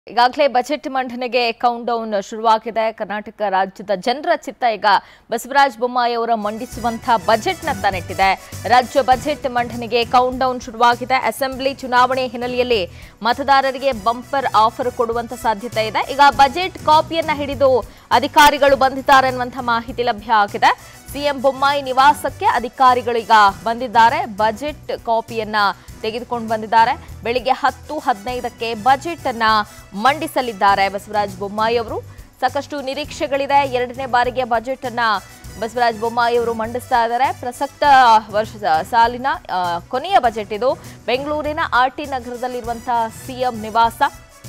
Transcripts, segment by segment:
ಈಗಾಗಲೇ ಬಜೆಟ್ ಮಂಡನೆಗೆ count down ಶುರುವಾಗಿದೆ ಕರ್ನಾಟಕ ರಾಜ್ಯದ ಜನರ ಚಿತ್ತ ಈಗ ಬಸವರಾಜ ಬೊಮ್ಮಾಯಿ ಅವರ ಮಂಡಿಸುವಂತಹ ಬಜೆಟ್ನತ್ತ ನೆಟ್ಟಿದೆ ರಾಜ್ಯ ಬಜೆಟ್ ಮಂಡನೆಗೆ ಕೌಂಟ್ ಡೌನ್ ಶುರುವಾಗಿದೆ ಅಸೆಂಬ್ಲಿ ಚುನಾವಣೆ ಹಿನ್ನೆಲೆಯಲ್ಲಿ ಮತದಾರರಿಗೆ ಬಂಪರ್ ಆಫರ್ ಕೊಡುವಂತ ಸಾಧ್ಯತೆ ಇದೆ ಈಗ ಬಜೆಟ್ ಕಾಪಿಯನ್ನ ಹಿಡಿದು ಅಧಿಕಾರಿಗಳು ಬಂದಿದ್ದಾರೆ ಅನ್ನುವಂಥ ಮಾಹಿತಿ ಲಭ್ಯ ಆಗಿದೆ ಸಿಎಂ ಬೊಮ್ಮಾಯಿ ನಿವಾಸಕ್ಕೆ ಅಧಿಕಾರಿಗಳು ಈಗ ಬಂದಿದ್ದಾರೆ ಬಜೆಟ್ ಕಾಪಿಯನ್ನ ತೆಗೆದುಕೊಂಡು ಬಂದಿದ್ದಾರೆ ಬೆಳಿಗ್ಗೆ ಹತ್ತು ಹದಿನೈದಕ್ಕೆ ಬಜೆಟ್ ಅನ್ನ ಮಂಡಿಸಲಿದ್ದಾರೆ ಬಸವರಾಜ ಬೊಮ್ಮಾಯಿ ಅವರು ಸಾಕಷ್ಟು ನಿರೀಕ್ಷೆಗಳಿದೆ ಎರಡನೇ ಬಾರಿಗೆ ಬಜೆಟ್ ಅನ್ನ ಬಸವರಾಜ ಬೊಮ್ಮಾಯಿ ಅವರು ಮಂಡಿಸ್ತಾ ಇದ್ದಾರೆ ಪ್ರಸಕ್ತ ವರ್ಷದ ಸಾಲಿನ ಆ, ಕೊನೆಯ ಬಜೆಟ್ ಇದು ಬೆಂಗಳೂರಿನ ಆರ್ ಟಿ ನಗರದಲ್ಲಿರುವಂತಹ ಸಿಎಂ ನಿವಾಸ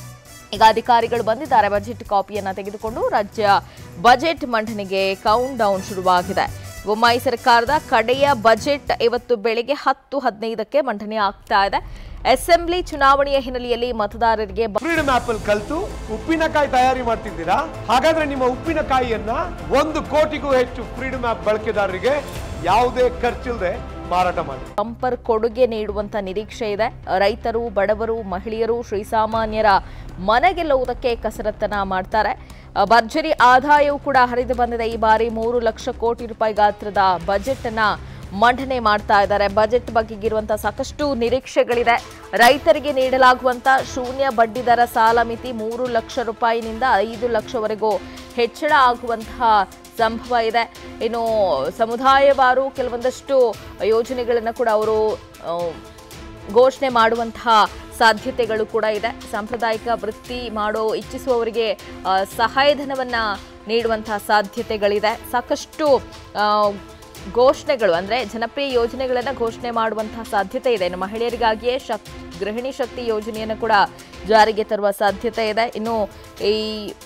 ಈಗ ಅಧಿಕಾರಿಗಳು ಬಂದಿದ್ದಾರೆ ಬಜೆಟ್ ಕಾಪಿಯನ್ನ ತೆಗೆದುಕೊಂಡು ರಾಜ್ಯ ಬಜೆಟ್ ಮಂಡನೆಗೆ ಕೌಂಟ್ ಡೌನ್ ಶುರುವಾಗಿದೆ ಬೊಮ್ಮಾಯಿ ಸರ್ಕಾರದ ಕಡೆಯ ಬಜೆಟ್ ಇವತ್ತು ಬೆಳಿಗ್ಗೆ ಹತ್ತು ಹದಿನೈದಕ್ಕೆ ಮಂಡನೆ ಆಗ್ತಾ ಇದೆ ಅಸೆಂಬ್ಲಿ ಚುನಾವಣೆಯ ಹಿನ್ನೆಲೆಯಲ್ಲಿ ಮತದಾರರಿಗೆ ಬ- ಫ್ರೀಡಮ್ ಆಪ್ ಅಲ್ಲಿ ಕಲ್ತು ಉಪ್ಪಿನಕಾಯಿ ತಯಾರಿ ಮಾಡ್ತಿದ್ದೀರಾ ಹಾಗಾದ್ರೆ ನಿಮ್ಮ ಉಪ್ಪಿನಕಾಯಿಯನ್ನ ಒಂದು ಕೋಟಿಗೂ ಹೆಚ್ಚು ಫ್ರೀಡಮ್ ಆಪ್ ಬಳಕೆದಾರರಿಗೆ ಯಾವುದೇ ಖರ್ಚಿಲ್ಲದೆ ಮಾರಾಟ ಮಾಡಿ ಬಂಪರ್ ಕೊಡುಗೆ ನೀಡುವಂತ ನಿರೀಕ್ಷೆ ಇದೆ ರೈತರು ಬಡವರು ಮಹಿಳೆಯರು ಶ್ರೀಸಾಮಾನ್ಯರ ಮನೆಗೆಲ್ಲುವುದಕ್ಕೆ ಕಸರತ್ತನ್ನ ಮಾಡ್ತಾರೆ ಅ, ಭರ್ಜರಿ ಆದಾಯವೂ ಕೂಡ ಹರಿದು ಬಂದಿದೆ ಈ ಬಾರಿ ಮೂರು ಲಕ್ಷ ಕೋಟಿ ರೂಪಾಯಿ ಗಾತ್ರದ ಬಜೆಟ್ ಅನ್ನ ಮಂಡನೆ ಮಾಡ್ತಾ ಇದ್ದಾರೆ ಬಜೆಟ್ ಬಗೆಗಿರುವಂತಹ ಸಾಕಷ್ಟು ನಿರೀಕ್ಷೆಗಳಿದೆ ರೈತರಿಗೆ ನೀಡಲಾಗುವಂತ ಶೂನ್ಯ ಬಡ್ಡಿ ದರ ಸಾಲ ಮಿತಿ ಮೂರು ಲಕ್ಷ ರೂಪಾಯಿನಿಂದ ಐದು ಲಕ್ಷವರೆಗೂ ಹೆಚ್ಚಳ ಆಗುವಂತಹ ಸಂಭವ ಇದೆ ಇನ್ನು ಸಮುದಾಯವಾರು ಕೆಲವೊಂದಷ್ಟು ಯೋಜನೆಗಳನ್ನು ಕೂಡ ಅವರು ಆ, ಘೋಷಣೆ ಮಾಡುವಂತಹ ಸಾಧ್ಯತೆಗಳು ಕೂಡ ಇದೆ ಸಾಂಪ್ರದಾಯಿಕ ವೃತ್ತಿ ಮಾಡೋ ಇಚ್ಛಿಸುವವರಿಗೆ ಆ, ಸಹಾಯಧನವನ್ನ ನೀಡುವಂತಹ ಸಾಧ್ಯತೆಗಳಿದೆ ಸಾಕಷ್ಟು ಆ, ಘೋಷಣೆಗಳು ಅಂದ್ರೆ ಜನಪ್ರಿಯ ಯೋಜನೆಗಳನ್ನು ಘೋಷಣೆ ಮಾಡುವಂತಹ ಸಾಧ್ಯತೆ ಇದೆ ಇನ್ನು ಮಹಿಳೆಯರಿಗಾಗಿಯೇ ಶಕ್ ಗೃಹಿಣಿ ಶಕ್ತಿ ಯೋಜನೆಯನ್ನು ಕೂಡ ಜಾರಿಗೆ ತರುವ ಸಾಧ್ಯತೆ ಇದೆ ಇನ್ನು ಈ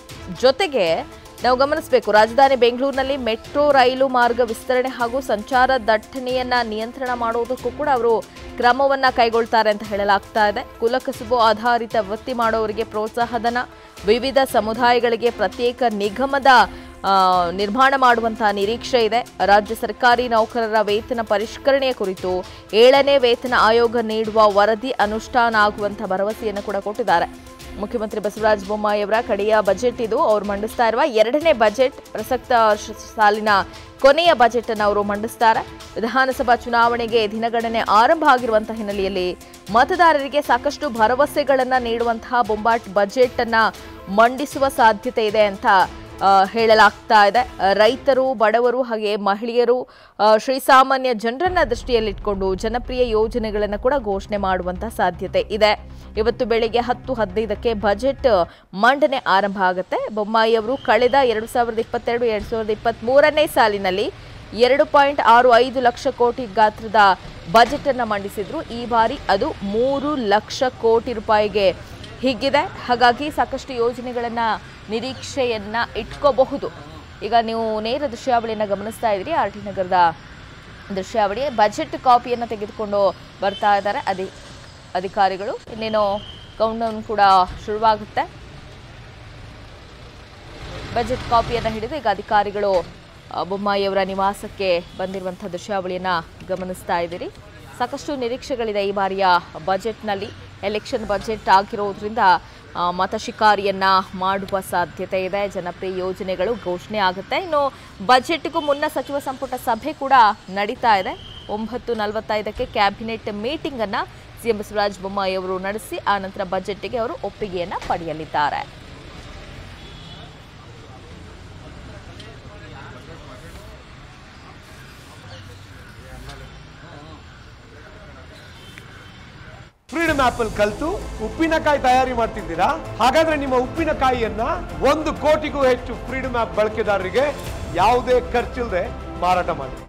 ಜೊತೆಗೆ ನಾವು ಗಮನಿಸಬೇಕು ರಾಜಧಾನಿ ಬೆಂಗಳೂರಿನಲ್ಲಿ ಮೆಟ್ರೋ ರೈಲು ಮಾರ್ಗ ವಿಸ್ತರಣೆ ಹಾಗೂ ಸಂಚಾರ ದಟ್ಟಣೆಯನ್ನ ನಿಯಂತ್ರಣ ಮಾಡುವುದಕ್ಕೂ ಕೂಡ ಅವರು ಕ್ರಮವನ್ನ ಕೈಗೊಳ್ತಾರೆ ಅಂತ ಹೇಳಲಾಗ್ತಾ ಇದೆ ಕುಲಕಸುಬು ಆಧಾರಿತ ವೃತ್ತಿ ಮಾಡೋವರಿಗೆ ಪ್ರೋತ್ಸಾಹಧನ ವಿವಿಧ ಸಮುದಾಯಗಳಿಗೆ ಪ್ರತ್ಯೇಕ ನಿಗಮದ ಆ, ನಿರ್ಮಾಣ ಮಾಡುವಂತಹ ನಿರೀಕ್ಷೆ ಇದೆ ರಾಜ್ಯ ಸರ್ಕಾರಿ ನೌಕರರ ವೇತನ ಪರಿಷ್ಕರಣೆಯ ಕುರಿತು ಏಳನೇ ವೇತನ ಆಯೋಗ ನೀಡುವ ವರದಿ ಅನುಷ್ಠಾನ ಆಗುವಂತಹ ಭರವಸೆಯನ್ನು ಕೂಡ ಕೊಟ್ಟಿದ್ದಾರೆ ಮುಖ್ಯಮಂತ್ರಿ ಬಸವರಾಜ ಬೊಮ್ಮಾಯಿ ಅವರ ಕಡೆಯ ಬಜೆಟ್ ಇದು ಅವರು ಮಂಡಿಸ್ತಾ ಇರುವ ಎರಡನೇ ಬಜೆಟ್ ಪ್ರಸಕ್ತ ಶ- ಸಾಲಿನ ಕೊನೆಯ ಬಜೆಟ್ ಅನ್ನು ಅವರು ಮಂಡಿಸ್ತಾರೆ ವಿಧಾನಸಭಾ ಚುನಾವಣೆಗೆ ದಿನಗಣನೆ ಆರಂಭ ಆಗಿರುವಂತಹ ಹಿನ್ನೆಲೆಯಲ್ಲಿ ಮತದಾರರಿಗೆ ಸಾಕಷ್ಟು ಭರವಸೆಗಳನ್ನ ನೀಡುವಂತಹ ಬೊಂಬಾಟ್ ಬಜೆಟ್ ಅನ್ನ ಮಂಡಿಸುವ ಸಾಧ್ಯತೆ ಇದೆ ಅಂತ ಆ, ಹೇಳಲಾಗ್ತಾ ಇದೆ ಆ, ರೈತರು ಬಡವರು ಹಾಗೆ ಮಹಿಳೆಯರು ಆ, ಶ್ರೀಸಾಮಾನ್ಯ ಜನರನ್ನ ದೃಷ್ಟಿಯಲ್ಲಿಟ್ಕೊಂಡು ಜನಪ್ರಿಯ ಯೋಜನೆಗಳನ್ನು ಕೂಡ ಘೋಷಣೆ ಮಾಡುವಂತಹ ಸಾಧ್ಯತೆ ಇದೆ ಇವತ್ತು ಬೆಳಿಗ್ಗೆ ಹತ್ತು ಹದಿನೈದಕ್ಕೆ ಬಜೆಟ್ ಮಂಡನೆ ಆರಂಭ ಆಗುತ್ತೆ ಬೊಮ್ಮಾಯಿ ಅವರು ಕಳೆದ ಎರಡು ಸಾವಿರದ ಇಪ್ಪತ್ತೆರಡು ಎರಡು ಸಾವಿರದ ಇಪ್ಪತ್ತ್ ಮೂರನೇ ಸಾಲಿನಲ್ಲಿ ಎರಡು ಪಾಯಿಂಟ್ ಆರು ಐದು ಲಕ್ಷ ಕೋಟಿ ಗಾತ್ರದ ಬಜೆಟ್ ಅನ್ನ ಮಂಡಿಸಿದ್ರು ಈ ಬಾರಿ ಅದು ಮೂರು ಲಕ್ಷ ಕೋಟಿ ರೂಪಾಯಿಗೆ ಹೀಗಿದೆ ಹಾಗಾಗಿ ಸಾಕಷ್ಟು ಯೋಜನೆಗಳನ್ನ ನಿರೀಕ್ಷೆಯನ್ನ ಇಟ್ಕೋಬಹುದು ಈಗ ನೀವು ನೇರ ದೃಶ್ಯಾವಳಿಯನ್ನು ಗಮನಿಸ್ತಾ ಇದ್ರಿ ಆರ್ ಟಿ ನಗರದ ದೃಶ್ಯಾವಳಿ ಬಜೆಟ್ ಕಾಪಿಯನ್ನು ತೆಗೆದುಕೊಂಡು ಬರ್ತಾ ಇದ್ದಾರೆ ಅಧಿ ಅಧಿಕಾರಿಗಳು ಇನ್ನೇನೋ ಕೌಂಟ್ಡೌನ್ ಕೂಡ ಶುರುವಾಗುತ್ತೆ ಬಜೆಟ್ ಕಾಪಿಯನ್ನು ಹಿಡಿದು ಈಗ ಅಧಿಕಾರಿಗಳು ಆ, ಬೊಮ್ಮಾಯಿಯವರ ನಿವಾಸಕ್ಕೆ ಬಂದಿರುವಂಥ ದೃಶ್ಯಾವಳಿಯನ್ನು ಗಮನಿಸ್ತಾ ಇದ್ದೀರಿ ಸಾಕಷ್ಟು ನಿರೀಕ್ಷೆಗಳಿದೆ ಈ ಬಾರಿಯ ಬಜೆಟ್ನಲ್ಲಿ ಎಲೆಕ್ಷನ್ ಬಜೆಟ್ ಆಗಿರೋದ್ರಿಂದ ಆ, ಮತ ಶಿಕಾರಿಯನ್ನ ಮಾಡುವ ಸಾಧ್ಯತೆ ಇದೆ ಜನಪ್ರಿಯ ಯೋಜನೆಗಳು ಘೋಷಣೆ ಆಗುತ್ತೆ ಇನ್ನು ಬಜೆಟ್ಗೂ ಮುನ್ನ ಸಚಿವ ಸಂಪುಟ ಸಭೆ ಕೂಡ ನಡೀತಾ ಇದೆ ಒಂಬತ್ತು ನಲವತ್ತೈದಕ್ಕೆ ಕ್ಯಾಬಿನೆಟ್ ಮೀಟಿಂಗ್ ಅನ್ನ ಸಿಎಂ ಬಸವರಾಜ ಬೊಮ್ಮಾಯಿ ಅವರು ನಡೆಸಿ ಆ ನಂತರ ಬಜೆಟ್ಗೆ ಅವರು ಒಪ್ಪಿಗೆಯನ್ನ ಪಡೆಯಲಿದ್ದಾರೆ ಫ್ರೀಡಮ್ ಆಪ್ ಅಲ್ಲಿ ಕಲ್ತು ಉಪ್ಪಿನಕಾಯಿ ತಯಾರಿ ಮಾಡ್ತಿದ್ದೀರಾ ಹಾಗಾದ್ರೆ ನಿಮ್ಮ ಉಪ್ಪಿನಕಾಯಿಯನ್ನ ಒಂದು ಕೋಟಿಗೂ ಹೆಚ್ಚು ಫ್ರೀಡಮ್ ಆಪ್ ಬಳಕೆದಾರರಿಗೆ ಯಾವುದೇ ಖರ್ಚಿಲ್ಲದೆ ಮಾರಾಟ ಮಾಡಿ